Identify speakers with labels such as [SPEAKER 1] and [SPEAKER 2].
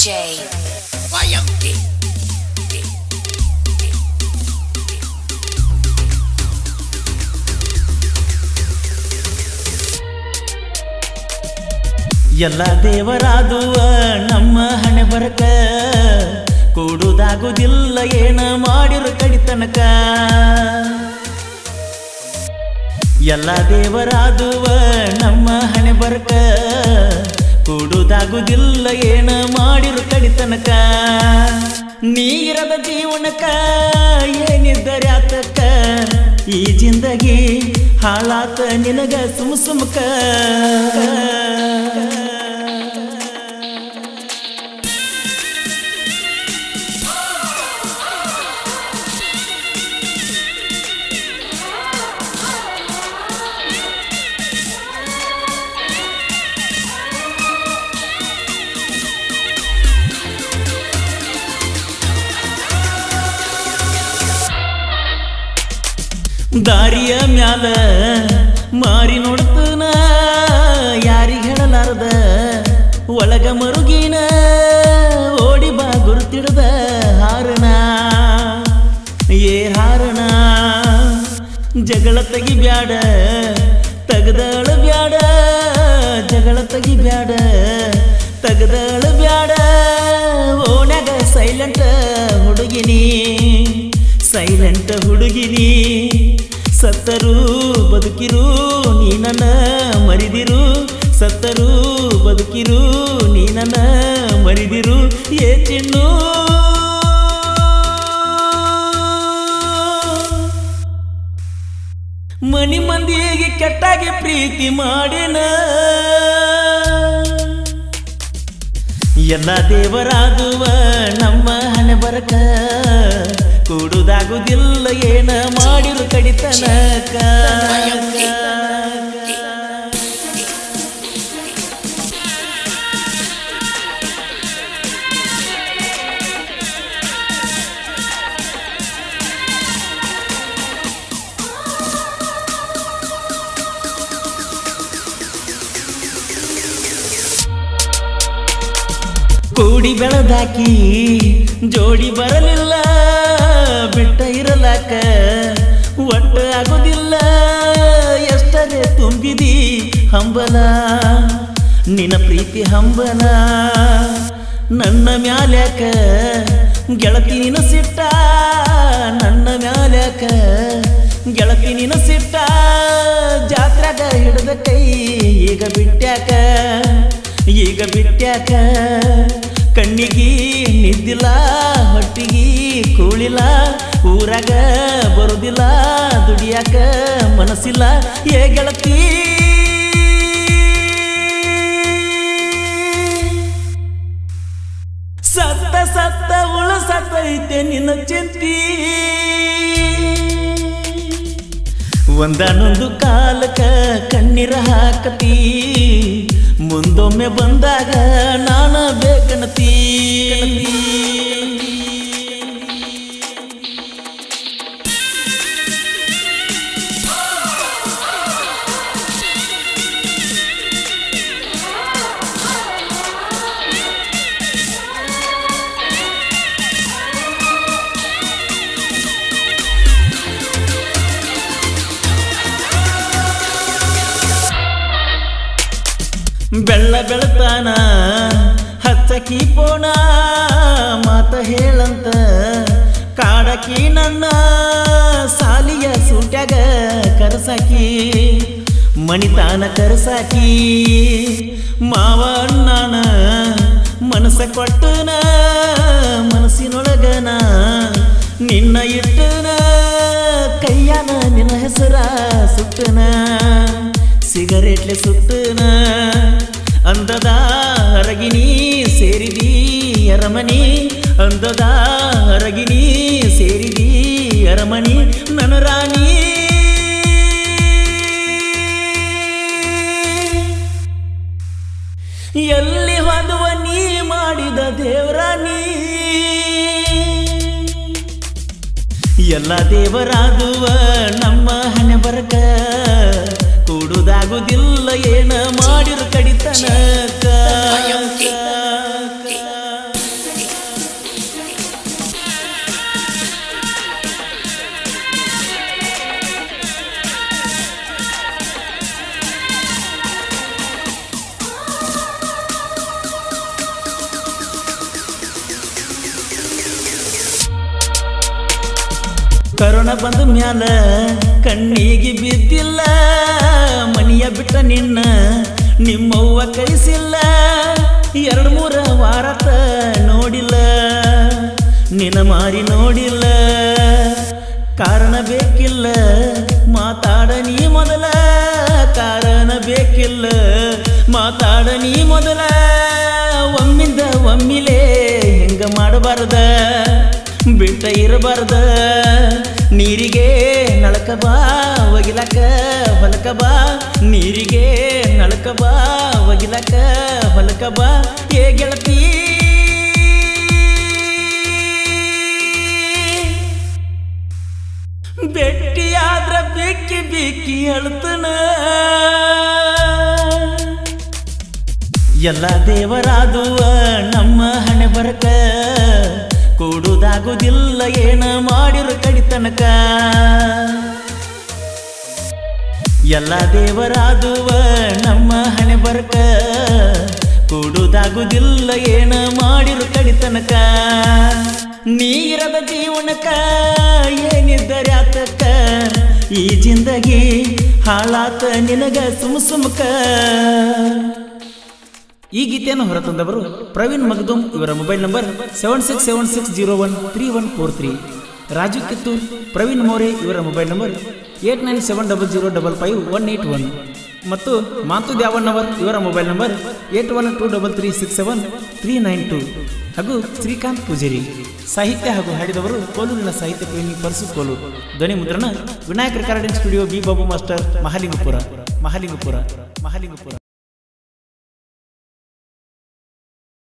[SPEAKER 1] DJ.
[SPEAKER 2] ಎಲ್ಲ ದೇವರಾದುವ ನಮ್ಮ ಹಣೆ ಬರಕ ಕೂಡುದಾಗುದಿಲ್ಲ ಏನ ಮಾಡಿರು ಕಡಿತನಕ ಎಲ್ಲ ದೇವರಾದುವ ನಮ್ಮ ಹಣೆ ಬರಕ ಕೂಡುದಾಗುದಿಲ್ಲ ಏನ ಮಾಡಿರು ಕಡಿತನಕ ನೀರದ ಜೀವನಕ ಏನಿದ್ದರೆ ಆತಕ್ಕ ಈ ಜಿಂದಗಿ ಹಾಳಾತ ನಿನಗ ಸುಮ್ ಸುಮ್ಕ ದಾರಿಯ ಮ್ಯಾಲ ಮಾರಿ ನೋಡ್ತನ ಯಾರಿಗ ಹೇಳಲಾರ್ದ ಒಳಗ ಮರುಗಿನ ಓಡಿ ಬಾ ಗುರುತಿಡ್ದ ಹಾರಣ ಏ ಹಾರಣ ಜಗಳ ತೆಗಿ ಬ್ಯಾಡ ತಗದಳ ಬ್ಯಾಡ ಜಗಳ ತೆಗಿ ಬ್ಯಾಡ ತಗದಳ ಬ್ಯಾಡ ಓಣ್ಯಾಗ ಸೈಲೆಂಟ್ ಹುಡುಗಿನಿ ಸೈಲೆಂಟ್ ಹುಡುಗಿನಿ ಸತ್ತರು ಬದುಕಿರು ನೀ ನನ್ನ ಮರಿದಿರು ಸತ್ತರು ಬದುಕಿರು ನೀ ನನ್ನ ಮರಿದಿರು ಏ ಚಿನ್ನು ಮನಿ ಮಂದಿಗೆ ಕೆಟ್ಟಾಗಿ ಪ್ರೀತಿ ಮಾಡಿನ ಎಲ್ಲ ದೇವರಾದುವ ನಮ್ಮ ಹಣೆ ಬರಕ ಕೂಡುದಾಗುದಿಲ್ಲ ಏನ ಮಾಡಿರು ಕಡಿತನಕ ಕೂಡಿ ಬೆಳೆದಾಕಿ ಜೋಡಿ ಬರಲಿಲ್ಲ ಬಿಟ್ಟ ಇರಲಾಕ ಒಟ್ಟ ಆಗೋದಿಲ್ಲ ಎಷ್ಟರೇ ತುಂಬಿದಿ ಹಂಬಲ ನಿನ್ನ ಪ್ರೀತಿ ಹಂಬಲ ನನ್ನ ಮ್ಯಾಲ್ಯಾಕ ಗೆಳತಿ ನಿನ ಸಿಟ್ಟ ನನ್ನ ಮ್ಯಾಲ್ಯಾಕ ಗೆಳತಿ ನಿನ ಸಿಟ್ಟ ಜಾತ್ರಾಗ ಹಿಡಿದ ಕೈ ಈಗ ಬಿಟ್ಟ್ಯಾಕ ಈಗ ಬಿಟ್ಟ್ಯಾಕ ಕಣ್ಣಿಗಿ ನಿದ್ದಿಲ್ಲ ಹೊಟ್ಟಿಗಿ ಕೂಳಿಲ್ಲ ಊರಾಗ ಬರುದಿಲ್ಲ ದುಡಿಯಾಕ ಮನಸ್ಸಿಲ್ಲ ಏ ಗೆಳತಿ ಸತ್ತ ಸತ್ತ ಉಳ ಸತ್ತೈತೆ ನಿನ್ನ ಚಿಂತಿ ಒಂದಾನೊಂದು ಕಾಲಕ ಕಣ್ಣೀರ ಹಾಕತಿ ಮುಂದೊಮ್ಮೆ ಬಂದಾಗ ನಾನ ಬೇಕಣತಿ ಬೆಳ್ಳ ಬೆಳತಾನ ಹಚ್ಚಕಿ ಪೋಣ ಮಾತ ಹೇಳಂತ ಕಾಡಕಿ ನನ್ನ ಸಾಲಿಯ ಸೂಟ್ಯಾಗ ಕರಸಾಕಿ ಮಣಿತಾನ ಕರಸಾಕಿ ಮಾವ ಅಣ್ಣನ ಮನಸ್ಸ ಕೊಟ್ಟನ ಮನಸ್ಸಿನೊಳಗನ ನಿನ್ನ ಇಟ್ಟನ ಕೈಯಾನ ನಿನ್ನ ಹೆಸರ ಸುಟ್ಟನ ಸಿಗರೇಟ್ಲೆ ಸುಟ್ಟನ ಅಂದದ ಹರಗಿನಿ ಸೇರಿದಿ ಅರಮನಿ ಅಂದದ ಹರಗಿನಿ ಸೇರಿದಿ ಅರಮನಿ ನನ್ನ ರಾಣಿ ಎಲ್ಲಿ ಹೋದುವ ನೀ ಮಾಡಿದ ದೇವರಾಣಿ ಎಲ್ಲ ದೇವರಾದುವ ನಮ್ಮ ಹಣೆ ಬರಕ ಕೂಡುದಾಗುದಿಲ್ಲ ಏನ ಮಾಡಿರು ಕಡಿತನಕ ಬಂದ ಮ್ಯಾಲ ಕಣ್ಣಿಗೆ ಬಿದ್ದಿಲ್ಲ ಮನಿಯ ಬಿಟ್ಟ ನಿನ್ನ ನಿಮ್ಮವ್ವ ಕಳಿಸಿಲ್ಲ ಎರಡು ಮೂರ ವಾರತ ನೋಡಿಲ್ಲ ನಿನ್ನ ಮಾರಿ ನೋಡಿಲ್ಲ ಕಾರಣ ಬೇಕಿಲ್ಲ ಮಾತಾಡ ನೀ ಮೊದಲ ಕಾರಣ ಬೇಕಿಲ್ಲ ಮಾತಾಡ ನೀ ಮೊದಲ ಒಮ್ಮಿಂದ ಒಮ್ಮಿಲೇ ಹಿಂಗ ಮಾಡಬಾರ್ದ ಬಿಟ್ಟ ಇರಬಾರ್ದ ನೀರಿಗೆ ನಳಕ ಬಾ ಒಗಿಲಕ ಹೊಲಕ ಬಾ ನೀರಿಗೆ ನಳಕ ಬಾ ಒಗಿಲಕ ಹೊಲಕ ಬಾ ಏ ಗೆಳತಿ ಬೆಟ್ಟಿಯಾದ್ರ ಬಿಕ್ಕಿ ಬಿಕ್ಕಿ ಅಳ್ತನ ಎಲ್ಲ ದೇವರಾದುವ ನಮ್ಮ ಹಣೆ ಬರಕ ಕೂಡುದಾಗುದಿಲ್ಲ ಏನ ಮಾಡಿರು ಕಡಿತನಕ ಎಲ್ಲ ದೇವರಾದುವ ನಮ್ಮ ಹಣೆ ಬರಕ ಕೂಡುದಾಗುದಿಲ್ಲ ಏನ ಮಾಡಿರು ಕಡಿತನಕ ನೀರದ ಜೀವನಕ ಏನಿದ್ದರೆ ಆತಕ್ಕ ಈ ಜಿಂದಗಿ ಹಾಳಾತ ನಿನಗ ಸುಮ್ ಸುಮ್ಕ ಈ ಗೀತೆಯನ್ನು ಹೊರತಂದವರು ಪ್ರವೀಣ್ ಮಗ್ದುಮ್ ಇವರ mobile number seven six seven six zero one three one four three Raju Kittur Praveen More ಇವರ mobile number eight nine seven double zero double five one eight one ಮತ್ತು ಮಾಂತು ದ್ಯಾವಣ್ಣವರ್ ಇವರ mobile number eight one two double three six seven three nine two ಹಾಗೂ ಶ್ರೀಕಾಂತ್ ಪೂಜಾರಿ ಸಾಹಿತ್ಯ ಹಾಗೂ ಹಾಡಿದವರು ಕೋಲೂರಿನ ಸಾಹಿತ್ಯ ಪ್ರೇಮಿ ಪರಸು ಕೋಲೂರು ಧ್ವನಿ ಮುದ್ರಣ Vinayak recording studio B Babu master Mahalingapura Mahalingapura Mahalingapura